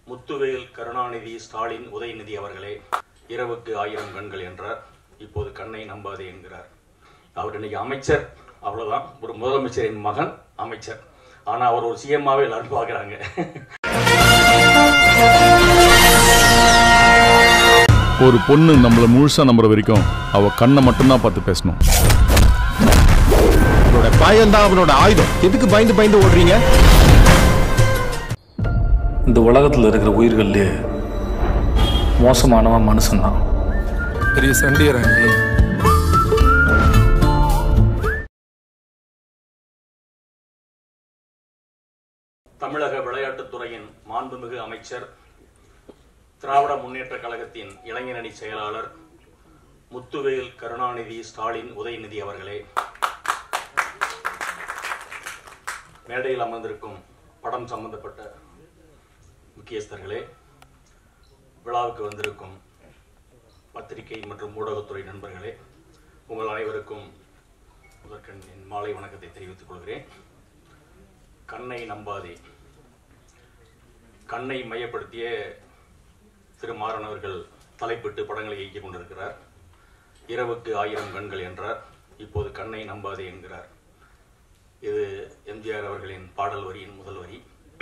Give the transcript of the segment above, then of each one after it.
முத்துவேல் கருணாநிதி ஸ்டாலின் உதயநிதி அவர்களே இரவுக்கு ஆயிரம் கண்கள் என்றார் இப்போது கண்ணை நம்பாதே என்கிறார் அவர் இன்னைக்கு அமைச்சர் அவ்வளவுதான் ஒரு முதலமைச்சரின் மகன் அமைச்சர் ஆனா அவர் ஒரு சிஎம்மாவே எல்லாரும் பார்க்கறாங்க ஒரு பொண்ணு நம்மள முழுசா நம்புற வரைக்கும் அவ கண்ணை மட்டும்தான் பார்த்து பேசணும் அவனோட பயம் தான் அவனோட ஆயுதம் எதுக்கு பயந்து பயந்து ஓடுறீங்க இந்த உலகத்தில் இருக்கிற உயிர்கள்லயே மோசமானவன் மனுஷன்தான் பெரிய சண்டியரன் நீ தமிழக விளையாட்டுத் துறையின் மாண்புமிகு அமைச்சர் திராவிட முன்னேற்ற கழகத்தின் இளைஞரணி செயலாளர் முத்துவேல் கருணாநிதி ஸ்டாலின் உதயநிதி அவர்களே மேடையில் அமர்ந்திருக்கும் படம் சம்பந்தப்பட்ட முக்கியஸ்தர்களே விழாவுக்கு வந்திருக்கும் பத்திரிகை மற்றும் ஊடகத்துறை நண்பர்களே உங்கள் அனைவருக்கும் முதற்கண் என் மாலை வணக்கத்தை தெரிவித்துக் கொள்கிறேன் கண்ணை நம்பாதே கண்ணை மையப்படுத்திய திரு மாறன் அவர்கள் தலைப்பிட்டு படங்களை இயக்கிக் கொண்டிருக்கிறார் இரவுக்கு ஆயிரம் கண்கள் என்றார் இப்போது கண்ணை நம்பாதே என்கிறார் இது எம்ஜிஆர் அவர்களின் பாடல் வரியின் முதல் வரி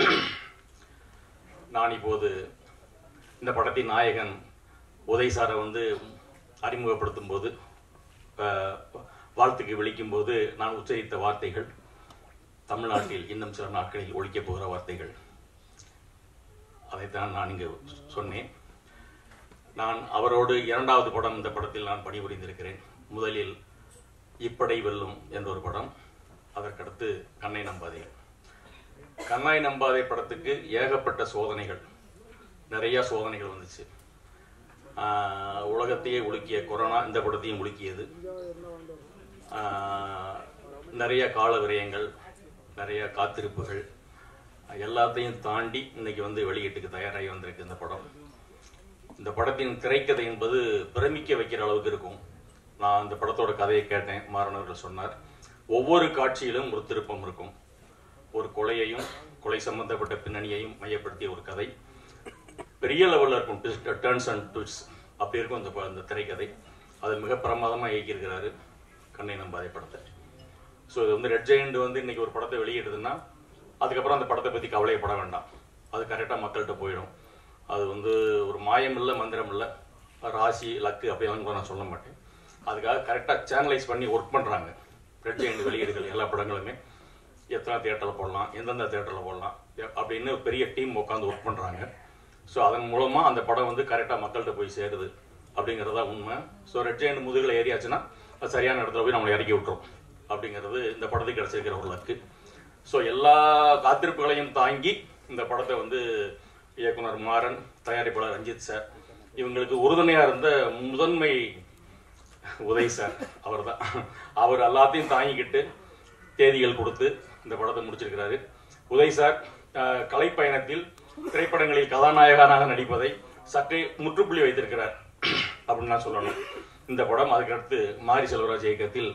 நான் இப்போது இந்த படத்தின் நாயகன் உதய் சாரை வந்து அறிமுகப்படுத்தும் போது அஹ், வாழ்த்துக்கு விളിக்கும் போது நான் உச்சரித்த வார்த்தைகள் தமிழ்நாட்டில் இன்னும் சில நாட்களில் ஒழிக்கப் போகிற வார்த்தைகள் அதைத்தான் நான் இங்கு சொன்னேன் நான் அவரோடு இரண்டாவது படம் இந்த படத்தில் நான் பணிபுரிந்திருக்கிறேன் முதலில் இப்படை வெல்லும் என்ற ஒரு படம் அதற்கடுத்து கண்ணை நம்பாதே கண்ணாய் நம்பாதே படத்துக்கு ஏகப்பட்ட சோதனைகள் நிறைய சோதனைகள் வந்துச்சு ஆஹ் உலகத்தையே உலுக்கிய கொரோனா இந்த படத்தையும் உலுக்கியது ஆஹ் நிறைய கால விரயங்கள் நிறைய காத்திருப்புகள் எல்லாத்தையும் தாண்டி இன்னைக்கு வந்து வெளியீட்டுக்கு தயாராகி வந்திருக்கு இந்த படம் இந்த படத்தின் திரைக்கதை என்பது பிரமிக்க வைக்கிற அளவுக்கு இருக்கும் நான் இந்த படத்தோட கதையை கேட்டேன் மாறனவர்கள் சொன்னார் ஒவ்வொரு காட்சியிலும் ஒரு திருப்பம் இருக்கும் ஒரு கொலையையும் கொலை சம்பந்தப்பட்ட பின்னணியையும் மையப்படுத்திய ஒரு கதை பெரிய லெவலில் இருக்கும் டேர்ன்ஸ் அண்ட் ட்விஸ்ட் அப்படி இருக்கும் அந்த ப- அந்த திரைக்கதை அது மிக பிரமாதமாக இயக்கியிருக்கிறாரு கண்ணை நம்பாதே படத்தை ஸோ இது வந்து ரெட் ஜெயண்ட் வந்து இன்னைக்கு ஒரு படத்தை வெளியிடுதுன்னா அதுக்கப்புறம் அந்த படத்தை பற்றி கவலையப்பட வேண்டாம் அது கரெக்டாக மக்கள்கிட்ட போயிடும் அது வந்து ஒரு மாயம் இல்லை மந்திரம் இல்லை ராசி லக்கு அப்படியெல்லாம் கூட நான் சொல்ல மாட்டேன் அதுக்காக கரெக்டாக சேனலைஸ் பண்ணி ஒர்க் பண்ணுறாங்க ரெட் ஜெயண்ட் வெளியீடுகள் எல்லா படங்களுமே எத்தனை தேட்டரில் போடலாம் எந்தெந்த தேட்டரில் போடலாம் எ- அப்படின்னு பெரிய டீம் உட்காந்து ஒர்க் பண்ணுறாங்க ஸோ அதன் மூலமாக அந்த படம் வந்து கரெக்டாக மக்கள்கிட்ட போய் சேருது அப்படிங்கிறதா உண்மை ஸோ ரெட் ஜெயண்ட் முதுகில் ஏறியாச்சுன்னா அது சரியான இடத்துல போய் நம்மளை இறக்கி விட்டுரும் அப்படிங்கிறது இந்த படத்துக்கு கிடைச்சிருக்கிற ஒரு லக்கு ஸோ எல்லா காத்திருப்புகளையும் தாங்கி இந்த படத்தை வந்து இயக்குனர் மாறன் தயாரிப்பாளர் ரஞ்சித் சார் இவங்களுக்கு உறுதுணையாக இருந்த முதன்மை உதய் சார் அவர்தான் அவர் எல்லாத்தையும் தாங்கிக்கிட்டு தேதிகள் கொடுத்து இந்த படத்தை முடிச்சிருக்கிறாரு உதய் சார் அஹ், கலைப்பயணத்தில் திரைப்படங்களில் கதாநாயகனாக நடிப்பதை சற்றே முற்றுப்புள்ளி வைத்திருக்கிறார் அப்படின்னு நான் சொல்லணும் இந்த படம் அதுக்கடுத்து மாரி செல்வராஜ் இயக்கத்தில்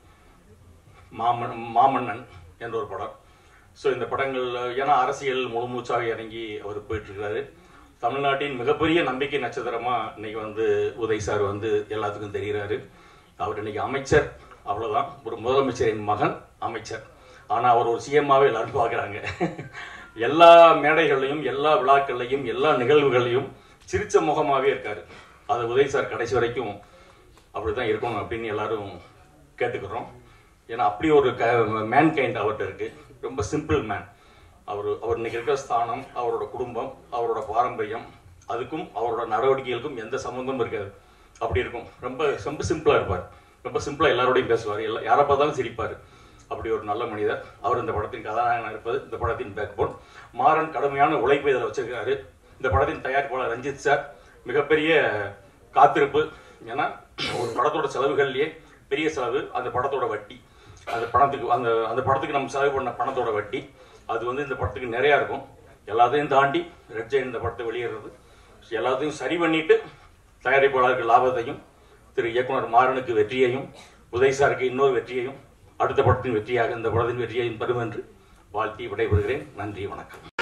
மாமன் மாமன்னன் என்ற ஒரு படம் ஸோ இந்த படங்கள் ஏன்னா அரசியல் முழுமூச்சாக இறங்கி அவர் போயிட்டு இருக்காரு தமிழ்நாட்டின் மிகப்பெரிய நம்பிக்கை நட்சத்திரமா இன்னைக்கு வந்து உதய் சார் வந்து எல்லாத்துக்கும் தெரிகிறாரு அவர் இன்னைக்கு அமைச்சர் அவ்வளவுதான் ஒரு முதலமைச்சரின் மகன் அமைச்சர் ஆனா அவர் ஒரு சிஎம்மாவே எல்லாரும் பார்க்கறாங்க எல்லா மேடைகள்லையும் எல்லா விழாக்கள்லையும் எல்லா நிகழ்வுகளையும் சிரிச்ச முகமாவே இருக்காரு அது உதய் சார் கடைசி வரைக்கும் அப்படிதான் இருக்கணும் அப்படின்னு எல்லாரும் கேட்டுக்கிறோம் ஏன்னா அப்படி ஒரு மேன் கைண்ட் அவர்கிட்ட இருக்கு ரொம்ப சிம்பிள் மேன் அவர் அவர் இன்னைக்கு இருக்கிற ஸ்தானம் அவரோட குடும்பம் அவரோட பாரம்பரியம் அதுக்கும் அவரோட நடவடிக்கைகளுக்கும் எந்த சம்மந்தமும் இருக்காது அப்படி இருக்கும் ரொம்ப ரொம்ப சிம்பிளா இருப்பார் ரொம்ப சிம்பிளா எல்லாரோடையும் பேசுவார் எல்லா யாரை பார்த்தாலும் சிரிப்பார் அப்படி ஒரு நல்ல மனிதர் அவர் இந்த படத்தின் கதாநாயகனாக இருப்பது இந்த படத்தின் பேக்போன் மாறன் கடுமையான உழைப்பை இதில் வச்சிருக்காரு இந்த படத்தின் தயாரிப்பாளர் ரஞ்சித் சார் மிகப்பெரிய காத்திருப்பு ஏன்னா ஒரு படத்தோட செலவுகள்லயே பெரிய செலவு அந்த படத்தோட வட்டி அந்த பணத்துக்கு அந்த அந்த படத்துக்கு நம்ம செலவு பண்ண பணத்தோட வட்டி அது வந்து இந்த படத்துக்கு நிறையா இருக்கும் எல்லாத்தையும் தாண்டி ரெட் ஜெயின் இந்த படத்தை வெளியிடுறது எல்லாத்தையும் சரி பண்ணிட்டு தயாரிப்பாளருக்கு லாபத்தையும் திரு இயக்குனர் மாறனுக்கு வெற்றியையும் உதய் சாருக்கு இன்னொரு வெற்றியையும் அடுத்த படத்தின் வெற்றியாக இந்த படத்தின் வெற்றியையும் பெறும் என்று வாழ்த்தி விடைபெறுகிறேன் நன்றி வணக்கம்